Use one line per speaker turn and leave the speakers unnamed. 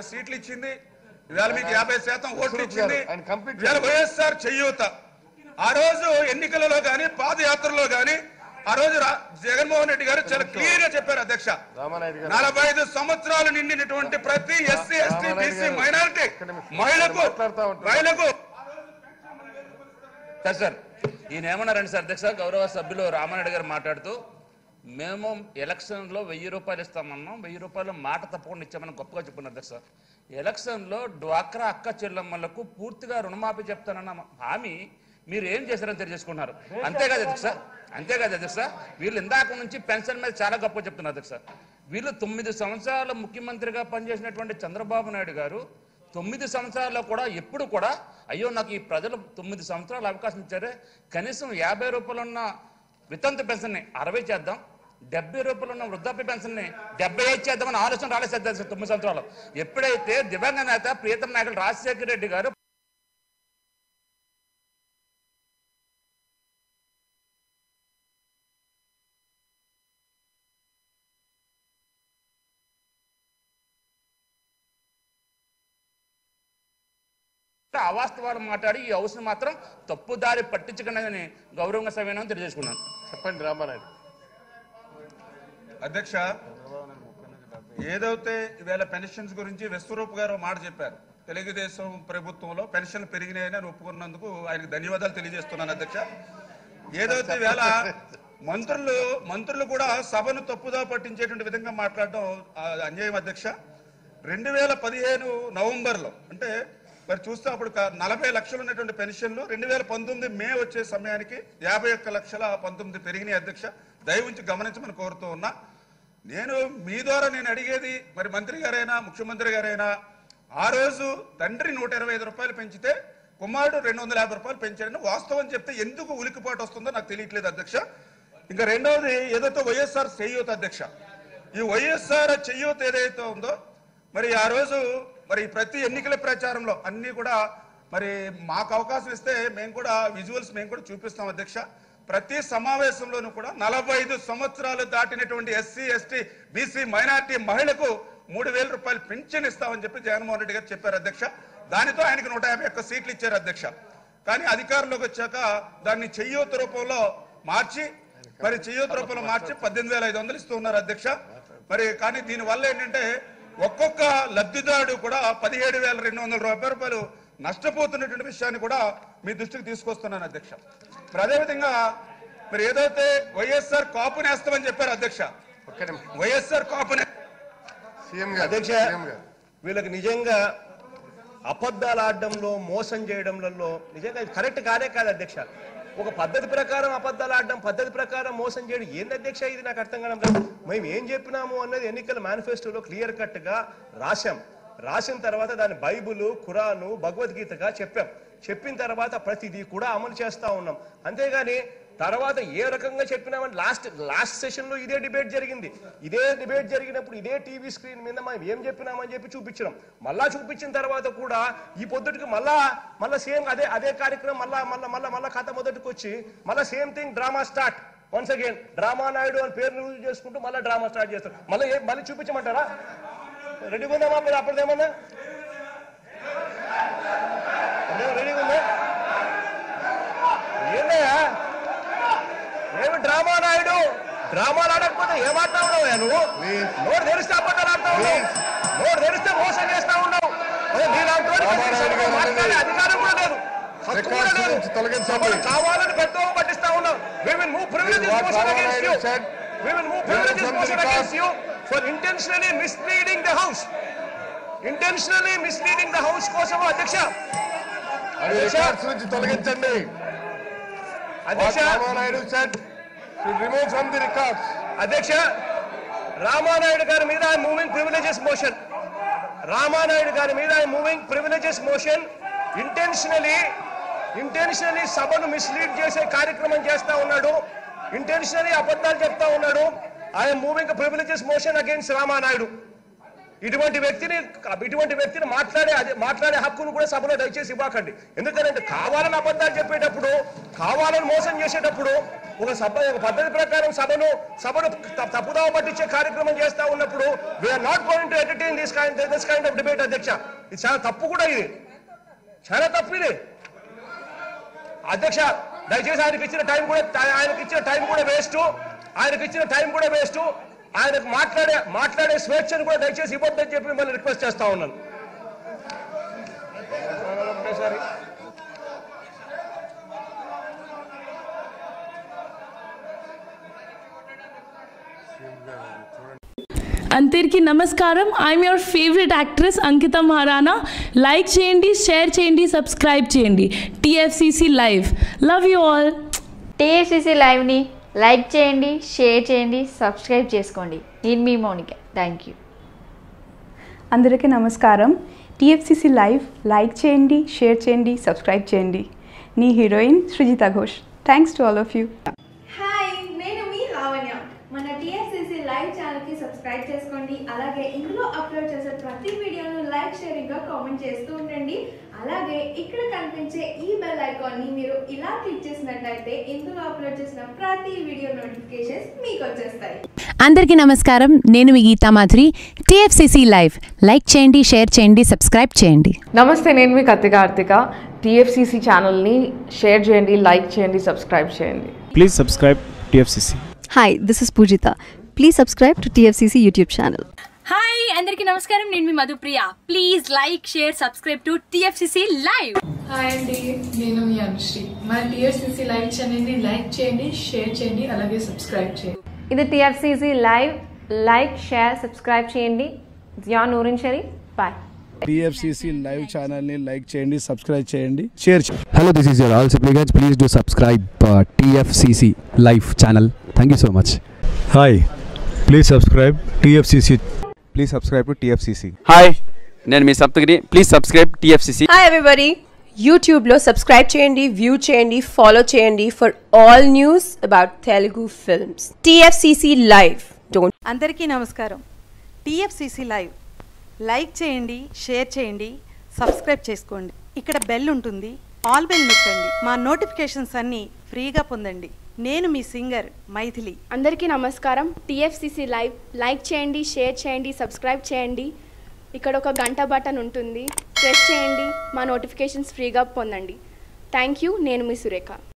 సీట్లు ఇచ్చింది ఇవాళ మీకు యాభై శాతం ఓట్లు
విశ్వరూప్
ఇచ్చింది
గారు, ఆయన complete
ఇవాళ వైఎస్ఆర్ చెయ్యూత ఆ రోజు ఎన్నికలలో గాని పాదయాత్రలో గాని ఆ రోజు రా- జగన్మోహన్ రెడ్డి గారు చాలా క్లియర్ గా చెప్పారు అధ్యక్ష
రామానాయుడు గారు
నలభై ఐదు సంవత్సరాలు నిండినటువంటి ప్రతి ఎస్సీ ఎస్టీ
రామానాయుడు
బీసీ
గారు,
మైనారిటీ
ఒక్క నిమిషం.
మహిళకు
మాట్లాడుతూ ఉంటారు.
మహిళకు
సార్ సార్ ఈయన ఏమన్నారండి సార్ అధ్యక్ష గౌరవ సభ్యులు రామారెడ్డి గారు మాట్లాడుతూ మేము ఎలక్షన్లో వెయ్యి రూపాయలు ఇస్తామన్నాం వెయ్యి రూపాయలు మాట తప్పకుండా ఇచ్చామని గొప్పగా చెప్పుకున్నారు అధ్యక్ష ఎలక్షన్లో డ్వాక్రా అక్క చెల్లెమ్మలకు పూర్తిగా రుణమాఫీ చెప్తానన్న హామీ మీరు ఏం చేశారని తెలియజేసుకున్నారు అంతేకాదు అధ్యక్ష అంతేకాదు అధ్యక్ష వీళ్ళు ఇందాక నుంచి పెన్షన్ మీద చాలా గొప్ప చెప్తున్నారు అధ్యక్ష వీళ్ళు తొమ్మిది సంవత్సరాలు ముఖ్యమంత్రిగా పనిచేసినటువంటి చంద్రబాబు నాయుడు గారు తొమ్మిది సంవత్సరాల్లో కూడా ఎప్పుడు కూడా అయ్యో నాకు ఈ ప్రజలు తొమ్మిది సంవత్సరాలు అవకాశం ఇచ్చారే కనీసం యాభై రూపాయలు ఉన్న వితంతు పెన్షన్ని అరవై చేద్దాం డెబ్బై రూపాయలు ఉన్న వృద్ధాప్య పెన్షన్ని డెబ్బై ఐదు చేద్దామని ఆలోచన రాలేదు సార్ తొమ్మిది సంవత్సరాలు ఎప్పుడైతే దివంగ నేత ప్రియతమ నాయకులు రాజశేఖర రెడ్డి గారు అవాస్తవాలు మాట్లాడి ఈ హౌస్ని మాత్రం తప్పుదారి పట్టించకండి అని గౌరవంగా సమయం తెలియజేసుకున్నాను
చెప్పండి రామానాయుడు
అధ్యక్ష ఏదైతే ఈవేళ పెన్షన్స్ గురించి విశ్వరూప్ గారు ఒక మాట చెప్పారు తెలుగుదేశం ప్రభుత్వంలో పెన్షన్లు పెరిగినాయని అని ఒప్పుకున్నందుకు ఆయనకు ధన్యవాదాలు తెలియజేస్తున్నాను అధ్యక్ష ఏదైతే ఈవేళ మంత్రులు మంత్రులు కూడా సభను తప్పుదా పట్టించేటువంటి విధంగా మాట్లాడడం ఆ, అన్యాయం అధ్యక్ష రెండు వేల పదిహేను నవంబర్లో అంటే మరి చూస్తే అప్పుడు క- నలభై లక్షలు ఉన్నటువంటి పెన్షన్లు రెండు వేల పంతొమ్మిది మే వచ్చే సమయానికి యాభై ఒక్క లక్షల పంతొమ్మిది పెరిగినాయి అధ్యక్ష దయవుంచి గమనించమని కోరుతూ ఉన్నా నేను మీ ద్వారా నేను అడిగేది మరి మంత్రి గారైనా ముఖ్యమంత్రి గారైనా ఆ రోజు తండ్రి నూట ఇరవై ఐదు రూపాయలు పెంచితే కుమారుడు రెండు వందల యాభై రూపాయలు పెంచారని వాస్తవం చెప్తే ఎందుకు ఉలికిపాటు వస్తుందో నాకు తెలియట్లేదు అధ్యక్ష ఇంకా రెండవది ఏదైతే వైఎస్ఆర్ చేయూత అధ్యక్ష ఈ వైఎస్ఆర్ చెయ్యూత ఏదైతే ఉందో మరి ఆ రోజు మరి ప్రతి ఎన్నికల ప్రచారంలో అన్ని కూడా మరి మాకు అవకాశం ఇస్తే మేము కూడా విజువల్స్ మేము కూడా చూపిస్తాం అధ్యక్ష ప్రతి సమావేశంలోనూ కూడా నలభై ఐదు సంవత్సరాలు దాటినటువంటి ఎస్సీ ఎస్టీ బీసీ మైనార్టీ మహిళకు మూడు వేల రూపాయలు పెన్షన్ ఇస్తామని చెప్పి జగన్మోహన్ రెడ్డి గారు చెప్పారు అధ్యక్ష దానితో ఆయనకి నూట యాభై ఒక్క సీట్లు ఇచ్చారు అధ్యక్ష కానీ అధికారంలోకి వచ్చాక దాన్ని చెయ్యూత రూపంలో మార్చి మరి చెయ్యూత రూపంలో మార్చి పద్దెనిమిది వేల ఐదు వందలు ఇస్తూ ఉన్నారు అధ్యక్ష మరి కానీ దీని వల్ల ఏంటంటే ఒక్కొక్క లబ్ధిదారుడు కూడా పదిహేడు వేల రెండు వందల రూపాయల రూపాయలు నష్టపోతున్నటువంటి విషయాన్ని కూడా మీ దృష్టికి తీసుకొస్తున్నాను అధ్యక్ష మరి అదేవిధంగా మరి ఏదైతే వైఎస్ఆర్ కాపు నేస్తామని చెప్పారు అధ్యక్ష
ఒక్క నిమిషం
వైఎస్ఆర్ కాపు నే-
సీఎం గారు
అధ్యక్ష
సీఎం గారు
వీళ్ళకి నిజంగా అబద్ధాలు ఆడడంలో మోసం చేయడంలో నిజంగా ఇది కరెక్ట్ కానే కాదు అధ్యక్ష ఒక పద్ధతి ప్రకారం అబద్ధాలు ఆడడం పద్ధతి ప్రకారం మోసం చేయడం ఏంది అధ్యక్ష ఇది నాకు అర్థం కావడం లేదు మేము ఏం చెప్పినాము అన్నది ఎన్నికల మేనిఫెస్టోలో క్లియర్ కట్ గా రాశాం రాసిన తర్వాత దాని బైబుల్ ఖురాను భగవద్గీతగా చెప్పాం చెప్పిన తర్వాత ప్రతిదీ కూడా అమలు చేస్తా ఉన్నాం అంతేగాని తర్వాత ఏ రకంగా చెప్పినామని లాస్ట్ లాస్ట్ సెషన్ లో ఇదే డిబేట్ జరిగింది ఇదే డిబేట్ జరిగినప్పుడు ఇదే టీవీ స్క్రీన్ మీద మనం ఏం చెప్పినామని చెప్పి చూపించినాం మళ్ళా చూపించిన తర్వాత కూడా ఈ పొద్దుటికి మళ్ళా మళ్ళా సేమ్ అదే అదే కార్యక్రమం మళ్ళా మళ్ళా మళ్ళా మళ్ళా కథ మొదటికి వచ్చి మళ్ళా same thing drama start once again drama Naidu అని పేరు యూజ్ చేసుకుంటూ మళ్ళీ డ్రామా స్టార్ట్ చేస్తారు మళ్ళీ ఏ- మళ్ళీ చూపించమంటారా రెడీగా ఉందామా మీరు అప్పటిదేమన్నా రెడీగా ఉందా ఏందయ్యా ఏమి డ్రామా నాయుడు డ్రామాలు ఆడకపోతే ఏం ఆడుతా ఉన్నావు నువ్వు
Please.
నోరు తెరిస్తే అబద్ధాలు ఆడుతా ఉన్నావు
Please.
నోరు తెరిస్తే మోసం చేస్తా ఉన్నావు అదే నీలాంటి వాడికి
రామానాయుడు
కనీసం
గారు
మాట్లాడే అధికారం కూడా లేదు హక్కు కూడా
Records
లేదు.
నుంచి తొలగించండి.
సభను కావాలని పెద్దగా పట్టిస్తా ఉన్నావు we will move privileges
What
motion against
Ramanayudu
you
said.
we will move
We will
privileges
from the
motion
records.
against you for intentionally misleading the house intentionally misleading the house కోసం అధ్యక్ష
అది
అధ్యక్ష.
Records నుంచి తొలగించండి what
అధ్యక్ష
Ramanaidu said should remove from the records
అధ్యక్ష రామానాయుడు గారి మీద I moving privileges motion Ramanaidu గారి మీద I moving privileges motion intentionally intentionally సభను మిస్లీడ్ చేసే కార్యక్రమం చేస్తా ఉన్నాడు ఇంటెన్షనలీ అబద్ధాలు చెప్తా ఉన్నాడు I'm moving privileges motion against Ramanaidu ఇటువంటి వ్యక్తిని ఇటువంటి వ్యక్తిని మాట్లాడే అదే మాట్లాడే హక్కును కూడా సభలో దయచేసి ఇవ్వకండి ఎందుకంటే కావాలని అబద్ధాలు చెప్పేటప్పుడు కావాలని మోసం చేసేటప్పుడు ఒక సభ ఒక పద్ధతి ప్రకారం సభను సభను త- తప్పుదావ పట్టించే కార్యక్రమం చేస్తా ఉన్నప్పుడు we're not going to entertain this kind this kind of debate అధ్యక్ష ఇది చాలా తప్పు కూడా ఇది చాలా తప్పు ఇది అధ్యక్ష దయచేసి ఆయనకి ఇచ్చిన టైం కూడా ఆయనకి ఇచ్చిన టైం కూడా వేస్ట్ ఆయనకి ఇచ్చిన టైం కూడా వేస్ట్ ఆయనకు మాట్లాడే మాట్లాడే స్వేచ్ఛను కూడా దయచేసి ఇవ్వద్దని చెప్పి మిమ్మల్ని రిక్వెస్ట్ చేస్తా ఉన్నాను
అందరికీ నమస్కారం I'm your favourite actress Ankita Maharana like చేయండి షేర్ చేయండి సబ్స్క్రైబ్ చేయండి TFCC live love you all
TSCC లైవ్ని లైక్ చేయండి షేర్ చేయండి సబ్స్క్రైబ్ చేసుకోండి నేను మీ మౌనిక థ్యాంక్ యూ
అందరికీ నమస్కారం టీఎఫ్సిసి లైవ్ లైక్ చేయండి షేర్ చేయండి సబ్స్క్రైబ్ చేయండి నీ heroine Srijita Ghosh thanks to all of you
hi నేను మీ లావణ్య మన టీఎస్సీసీ లైవ్ ఛానల్కి సబ్స్క్రైబ్ చేసుకోండి అలాగే ఇందులో అప్లోడ్ చేసే ప్రతి వీడియోను లైక్ షేరింగ్గా కామెంట్ చేస్తూ ఉండండి అలాగే ఇక్కడ కనిపించే ఈ బెల్ ఐకాన్ని మీరు ఇలా క్లిక్ చేసినట్లయితే ఇందులో అప్లోడ్ చేసిన ప్రతి వీడియో నోటిఫికేషన్స్ మీకు వచ్చేస్తాయి
అందరికీ నమస్కారం నేను మీ Geeta Madhuri TFCC live like చేయండి షేర్ చేయండి సబ్స్క్రైబ్ చేయండి
నమస్తే నేను మీ కత్తి కార్తిక టీఎఫ్సిసి ఛానల్ని షేర్ చేయండి లైక్ చేయండి సబ్స్క్రైబ్ చేయండి
Please subscribe TFCC.
Hi this is Poojitha please subscribe to TFCC YouTube channel
hi అందరికీ నమస్కారం నేను మీ Madhupriya please like share subscribe to TFCC live
hi అండి నేను మీ అనుశ్రీ మన టీఎస్సీసీ లైవ్ ఛానల్ని లైక్ చేయండి షేర్ చేయండి అలాగే సబ్స్క్రైబ్ చేయండి
ఇది TFCC live like share subscribe చేయండి Zia Noorin Sharif bye
TFCC live ఛానల్ని లైక్ చేయండి సబ్స్క్రైబ్ చేయండి షేర్ చేయండి
Hello, this is your all supplicants. Please do subscribe uh, TFCC Live channel. Thank you so much.
Hi please subscribe TFCC
please subscribe to TFCC
hi నేను మీ Saptagiri please subscribe TFCC
hi everybody యూట్యూబ్లో subscribe చేయండి view చేయండి follow చేయండి for all news about Telugu films TFCC live don't
అందరికీ నమస్కారం TFCC live like చేయండి share చేయండి సబ్స్క్రైబ్ చేసుకోండి ఇక్కడ బెల్ ఉంటుంది ఆల్ బెల్ నొక్కండి మా నోటిఫికేషన్స్ అన్నీ ఫ్రీగా పొందండి నేను మీ సింగర్ మైథిలి
అందరికీ నమస్కారం టీఎఫ్సిసి లైవ్ లైక్ చేయండి షేర్ చేయండి సబ్స్క్రైబ్ చేయండి ఇక్కడ ఒక గంట బటన్ ఉంటుంది ప్రెస్ చేయండి మా నోటిఫికేషన్స్ ఫ్రీగా పొందండి థ్యాంక్ యూ నేను మీ సురేఖ